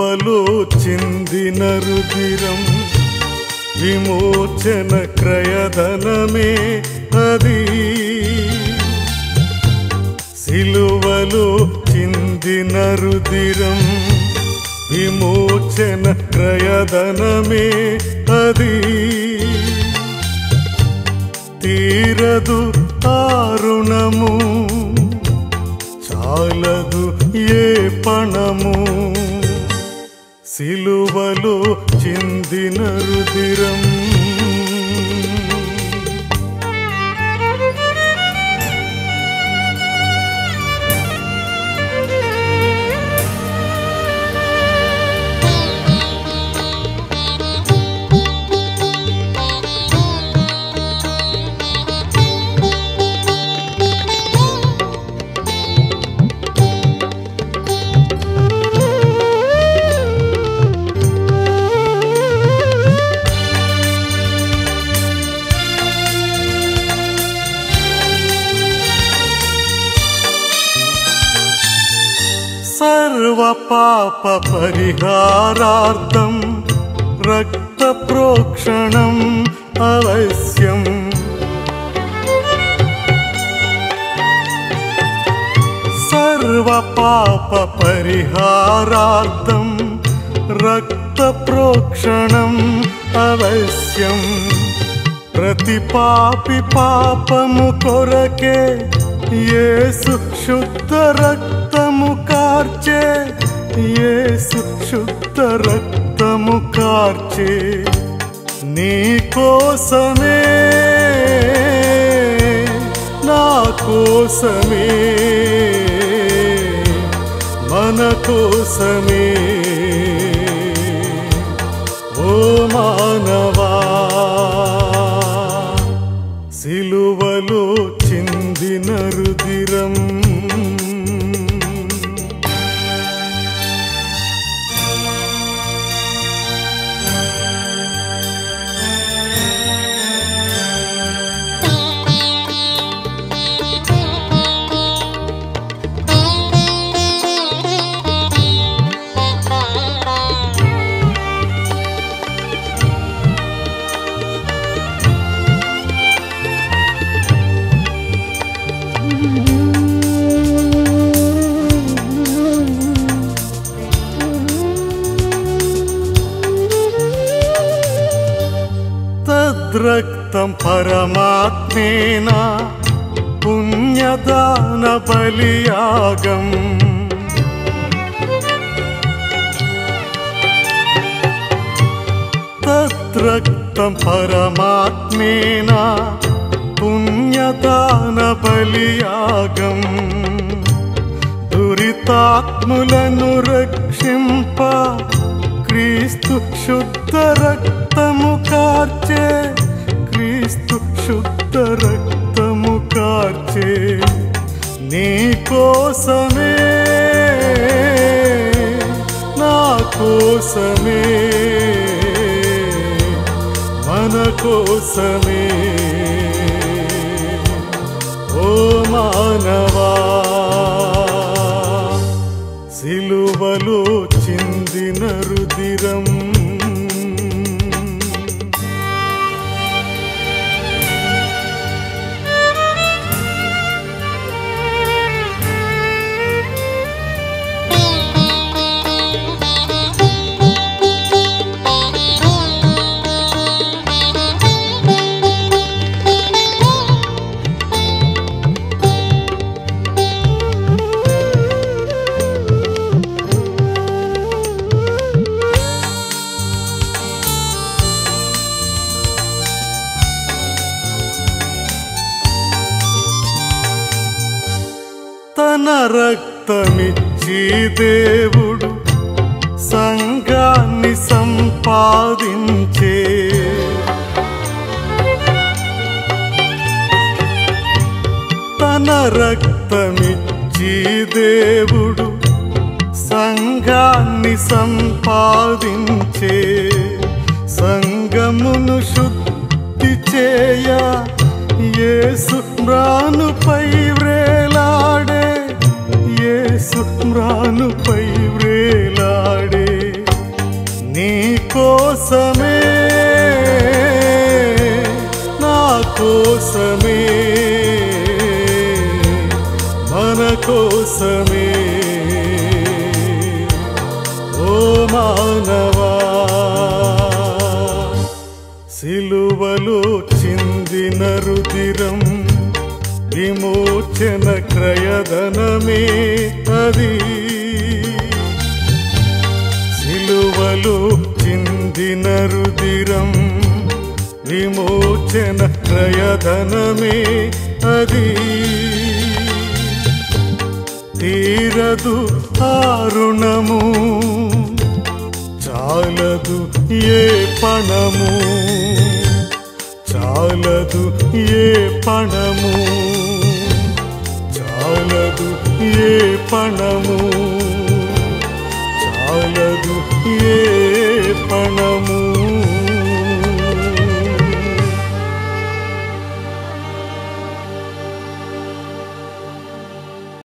సిలువలో చిందిన రుదిరం విమోచన క్రయధనమే అది సిలువలో చిందిన రుదిరం విమోచన క్రయధనమే అది తీరదు ఆరుణము చాలదు ఏ పణము సిలువలో చిందిన రుదిరం సర్వ పాప పరిహారార్థం రక్త ప్రోక్షణం అవశ్యం సర్వ పాప పరిహారార్థం రక్త ప్రోక్షణం అవశ్యం ప్రతి పాపి పాపము కొరకే యేసు శుద్ధ రక్తము కార్చే యేసు శుద్ధ రక్తము కార్చే నీ కోసమే నా కోసమే మన కోసమే ఓ మానవా సిలువలో చిందిన రుదిరం తద్రక్తం పరమాత్మేన పుణ్యదాన బలియాగం తద్రక్తం పరమాత్మేన పుణ్యదాన బలియాగం దురితాత్ములను రక్షింప క్రీస్తు శుద్ధ రక్తము కార్చే క్రీస్తు శుద్ధ రక్తము కార్చే నీ కోసమే నా కోసమే మన కోసమే ఓ మానవా సిలువలో చిందిన రుదిరం తన రక్తమిచ్చి దేవుడు సంఘాన్ని సంపాదించే తన రక్తమిచ్చి దేవుడు సంఘాన్ని సంపాదించే సంగమును శుద్ధి చేయ యేసు మ్రానుపై వ్రేలాడే యేసు మ్రానుపై వ్రేలాడే కోసమే మన కోసమే ఓ మానవా సిలువలో చిందిన రుదిరం విమోచన క్రయధనమే అది సిలువలో చిందిన రుదిరం విమోచన క్రయధనమే అది తీరదు ఆరుణము చాలదు ఏ పణము చాలదు ఏ పణము చాలదు ఏ పణము